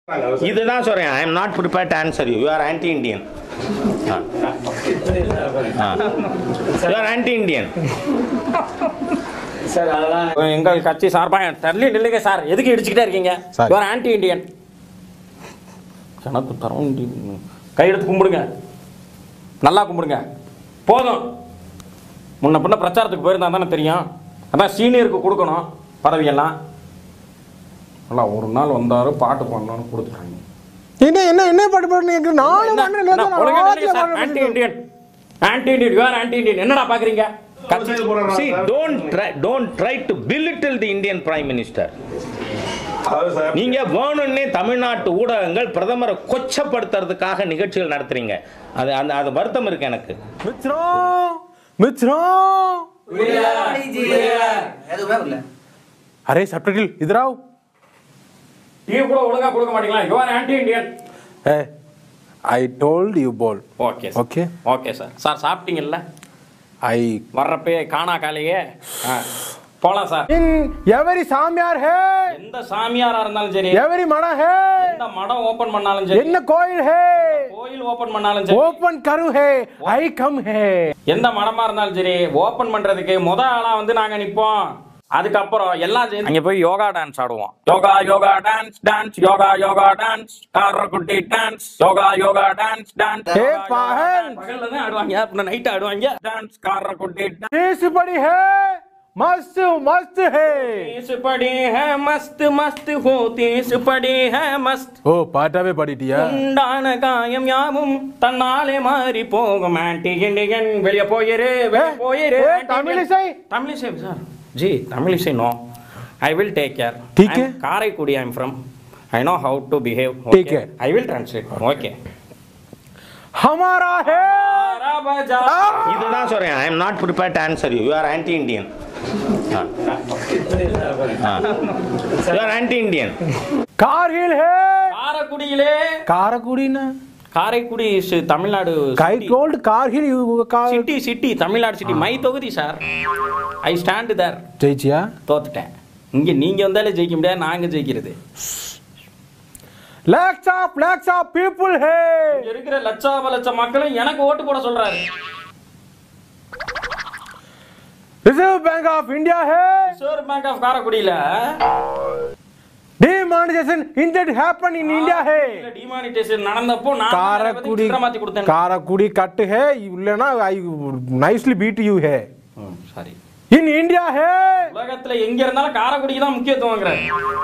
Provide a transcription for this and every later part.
இதுதான் சொல்றேன் I am not prepare to answer you you are anti Indian you are anti Indian sir அதெல்லாம் எங்கள் கட்சி சார்பாக தள்ளி நில்லுங்க சார் எதுக்கு இடிச்சுக்கிட்டே இருக்கீங்க சார். யுவர் ஆன்டி இண்டியன் கணக்கு தரம் கையெடுத்து கும்பிடுங்க நல்லா கும்பிடுங்க போதும் முன்ன பின்ன பிரச்சாரத்துக்கு போயிருந்தா தானே தெரியும் அதான் சீனியருக்கு கொடுக்கணும் பதவியெல்லாம் நல்லா ஒரு நாள் வந்தாரு பாட்டு பாடணும்னு கொடுத்துட்டாங்க என்ன என்ன என்ன பாட்டு பாட்டு கேட்குற நானும் பண்ணேன் நேத்து நான் ஆத்துல பாட்டு ஆன்டி பாடிட்டு Indian anti Indian your anti Indian என்னடா பாக்குறீங்க கட்சி See, don't try, don't try to belittle the Indian Prime Minister. நீங்க வேணும்னே தமிழ்நாட்டு ஊடகங்கள் பிரதமரை கொச்சப்படுத்துறதுக்காக நிகழ்ச்சிகள் நடத்துறீங்க அது அந்த அது வருத்தம் இருக்கு எனக்கு மித்ரம் மித்ரம் எதுவுமே இல்ல அரே சப்டைட்டில் இதுராவ் டீ கூட ஒழுங்கா கொடுக்க மாட்டீங்களா யுவர் ஆன்டி இண்டியன் ஏ ஐ டோல்ட் யூ போல் okay Okay. Okay sir sir சாப்பிட்டீங்கல்ல ஐ வர்றப்பே காணா காலையே ஆ, போலாம் சார் இன் எவரி சாமியார் ஹே எந்த சாமியாரா இருந்தாலும் சரி எவரி மட ஹே எந்த மடம் ஓபன் பண்ணாலும் சரி என்ன கோயில் ஹே கோயில் ஓபன் பண்ணாலும் சரி ஓபன் கரு ஹே ஐ கம் ஹே எந்த மடமா இருந்தாலும் சரி ஓபன் பண்றதுக்கு முத ஆளா வந்து நாங்க நிப்போம் அதுக்கப்புறம் எல்லாம் சேர்ந்து அங்க போய் யோகா டான்ஸ் ஆடுவோம் yoga yoga dance dance yoga yoga dance Karaikudi dance yoga yoga dance dance ஏ பாஹல் பகல்ல தான் ஆடுவாங்க அப்புறம் நைட் ஆடுவாங்க டான்ஸ் காரக்குட்டி டான்ஸ் तीस बड़ी है मस्त मस्त है तीस पड़ी है मस्त मस्त हो तीस पड़ी है मस्त ஓ பாட்டாவே பாடிட்டியா உண்டான காயம் யாவும் தன்னாலே மாறி போகும் ஆன்டி இண்டியன் வெளிய போயிரு வெளிய ஏ, போயிரு ஏ, anti-Indian. தமிழ் இசை? தமிழ் இசை சார் ஜி தமிழ் இசை no I will take care ठीक है। Karaikudi I am from I know how to behave ठीक है। ஐ வில் டிரான்ஸ்லேட் ஓகே हमारा है இதுதான் சொல்றேன் I am not prepare to answer you you are anti Indian you are anti Indian Kargil है காரைக்குடியிலே காரக்குடினா Karaikudi is Tamil Nadu I told Kargil city city Tamil Nadu city my தொகுதி சார் ஐ ஸ்டாண்ட் தேர் ஜெயிச்சியா தோத்துட்டேன் இங்க நீங்க வந்தாலே ஜெயிக்க முடியாது நாங்க ஜெயிக்கிறது lakhs of lakhs of people ஹே இங்க இருக்கிற லட்சாப லட்சம் மக்களும் எனக்கு ஓட்டு போட சொல்றாரு ரிசர்வ் பேங்க் ஆஃப் இந்தியா ஹே ரிசர்வ் பேங்க் ஆஃப் காரைக்குடியில demonetisation indeed happen in India ஹே டிமானிட்டேஷன் நடந்தப்போ நான் காரக்குடி மாத்தி கொடுத்தேன் காரக்குடி கட்டு ஹே இல்லனா ஐ நைஸ்லி பீட் யூ ஹே சாரி இன் இந்தியா ஹே உலகத்துல எங்க இருந்தாலும் காரைக்குடிக்கு தான் முக்கியத்துவங்கிறார்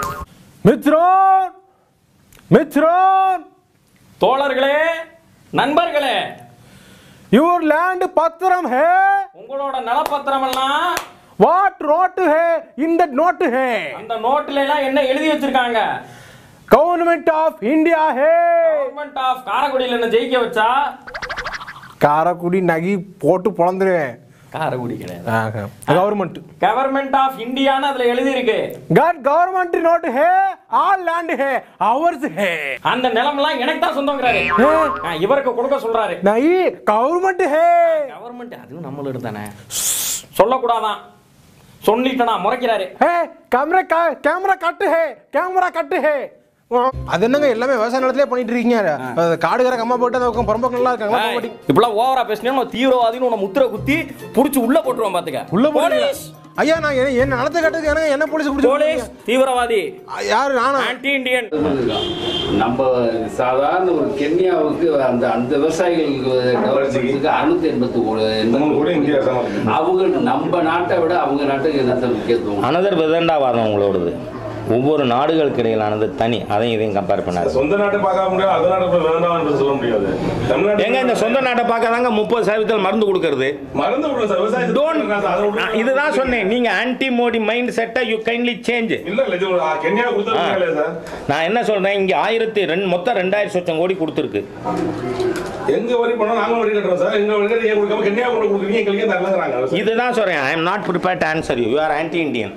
மித்ரோன் மித்ரோன் தோழர்களே நண்பர்களே யுவர் லேண்ட் பத்திரம் ஹே உங்களோட நலப்பத்திரம் எல்லாம் வாட் நோட்டு ஹே இந்த நோட்டு ஹே அந்த நோட்டுல எல்லாம் என்ன எழுதி வச்சிருக்காங்க கவர்மெண்ட் ஆஃப் இந்தியா ஹே கவர்மெண்ட் ஆஃப் காரைக்குடியில என்ன ஜெயிக்க வச்சா காரக்குடி நகி போட்டு பொழந்துருவேன் காரைக்குடி கிடையாது கவர்மெண்ட் கவர்மெண்ட் ஆஃப் இந்தியான்னு அதுல எழுதி இருக்கு கட் கவர்மெண்ட் நோட் ஹே ஆல் லேண்ட் ஹே அவர்ஸ் ஹே அந்த நிலம்லாம் எனக்கு தான் சொந்தங்கிறாரு ஆ, இவருக்கு கொடுக்க சொல்றாரு நகி கவர்மெண்ட் ஹே கவர்மெண்ட் அதுவும் நம்மளோட தானே சொல்லக்கூடாதான் சொல்லிட்டனா முறைக்கிறாரு ஹே கேமரா கேமரா கட்டு ஹே கேமரா கட்டு ஹே அது என்னங்க எல்லாமே விவசாய நிலத்திலே பண்ணிட்டு இருக்கீங்க அது காடுகார கம்மா போட்டு அந்த பக்கம் புறம்பக்கம் எல்லாம் இருக்காங்க போக மாட்டீங்க. இப்பெல்லாம் ஓவரா பேசினா தீவிரவாதின்னு உன்னை முத்திர குத்தி புடிச்சு உள்ள போட்டுருவான் பாத்துக்க உள்ள போலீஸ் போலீஸ் ஐயா நான் என்ன என்ன நிலத்தை கட்டுறதுக்கு எனக்கு என்ன போலீஸ் பிடிச்சி போலீஸ் தீவிரவாதி யாரு நானா ஆன்டி இண்டியன் நம்ம சாதாரண ஒரு கென்யாவுக்கு அந்த அந்த விவசாயிகளுக்கு கவர்மெண்ட்டுக்கு அறுநூத்தி எண்பத்தி மூணு கோடி இந்தியா எண்பத்தி சமாளிக்கும். அவங்க நம்ம நாட்டை விட அவங்க நாட்டுக்கு என்னத்தை முக்கியத்துவம் அனதர் விதண்டாவாதம் உங்களோடது ஒவ்வொரு நாடுகளுக்கு இடையிலானது தனி அதையும் இதையும் கம்பேர் பண்ணாது சொந்த நாட்டை பார்க்க முடியாது அது நாட்டை போய் வேண்டாம் என்று சொல்ல முடியாது தமிழ்நாட்டு எங்க இந்த சொந்த நாட்டை பார்க்கறாங்க முப்பது சதவீதத்தில் மருந்து கொடுக்கறது மறந்து விடுறோம் சார் விவசாயத்தை டோன்ட் அதை விட்டுருங்க. இதுதான் சொன்னேன் நீங்க ஆன்டி மோடி மைண்ட் செட்டை யூ கைண்ட்லி சேஞ்ச் இல்ல இல்ல இது ஒரு கென்யா கொடுத்தது சார் நான் என்ன சொல்றேன் இங்க ஆயிரத்தி ரெண்டு மொத்தம் ரெண்டாயிரம் சொச்சம் கோடி கொடுத்துருக்கு எங்க வரி பண்ணோம் நாங்களும் வரி கட்டுறோம் சார் எங்க வரி கட்டி ஏன் கொடுக்காம கென்யா கொண்டு கொடுக்குறீங்க எங்களுக்கு ஏன் தரலங்கிறாங்க இதுதான் சொல்றேன் I am not prepare to answer you you are anti Indian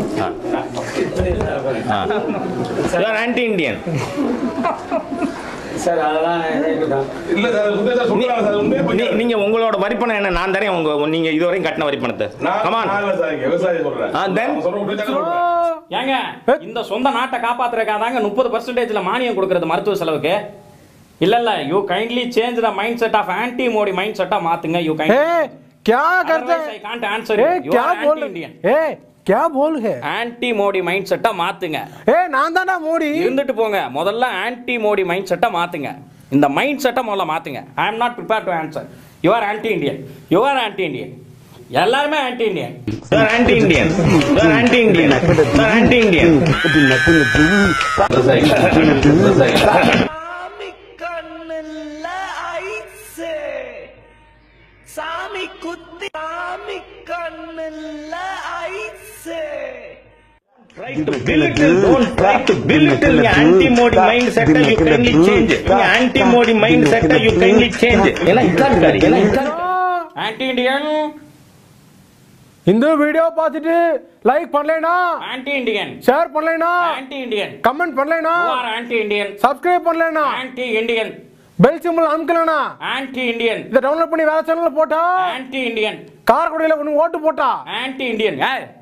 you are anti Indian sir அதெல்லாம் இருக்கட்டும். இல்ல சார் உண்மையா சார் சொல்றாங்க சார் உண்மையா நீ- போய் நீங்க உங்களோட வரிப்பணம் என்ன நான் தரேன் உங்க நீங்க இதுவரையும் கட்டின வரிப்பணத்தை நான் கமான் நான் இல்ல சார் இங்க விவசாயி சொல்றேன் ஆ, then? அவங்க சொல்ற உண்மையை தாங்க சொல்றேன் ஏங்க இந்த சொந்த நாட்டை காப்பாத்துறதுக்காக தாங்க முப்பது பர்சன்டேஜ்ல மானியம் கொடுக்கறது மருத்துவ செலவுக்கு இல்ல இல்ல you kindly change the mindset of anti Modi mind செட்டா மாத்துங்க யூ ए கைண்ட் क्या करते Otherwise, I can't answer A you. You क्या are बोल anti-Indian. ए क्या बोल है ஆன்டி மோடி மைண்ட் செட்டா மாத்துங்க ए நான் தானா மோடி இருந்துட்டு போங்க முதல்ல ஆன்டி மோடி மைண்ட் செட்டை மாத்துங்க இந்த மைண்ட் செட்டை முதல்ல மாத்துங்க I am not prepare to answer you are anti Indian you are anti Indian எல்லாருமே anti Indian anti Indian anti Indian anti Indian விவசாயிகள் விவசாயிகள் சாமி கண்ணுல ஐசே சாமி குத்தி சாமி கண்ணுல ஐசே try to belittle, don't try to belittle the anti-Modi mindset you kindly change. The anti-Modi mindset you kindly change. ஏன்னா இதான் இருக்காரு. ஏன்னா இதான் ஆன்டி இந்தியன் இந்த வீடியோ பார்த்துட்டு லைக் பண்ணலைனா ஆன்டி இந்தியன் ஷேர் பண்ணலைனா ஆன்டி இந்தியன் கமெண்ட் பண்ணலைனா you are anti Indian subscribe பண்ணலைனா ஆன்டி இந்தியன் பெல் சிம்பிள் அமுக்கலனா ஆன்டி இந்தியன் இதை டவுன்லோட் பண்ணி வேற சேனல்ல போட்டா ஆன்டி இந்தியன் காரக்குடியில ஒன்று ஓட்டு போட்டா ஆன்டி இந்தியன்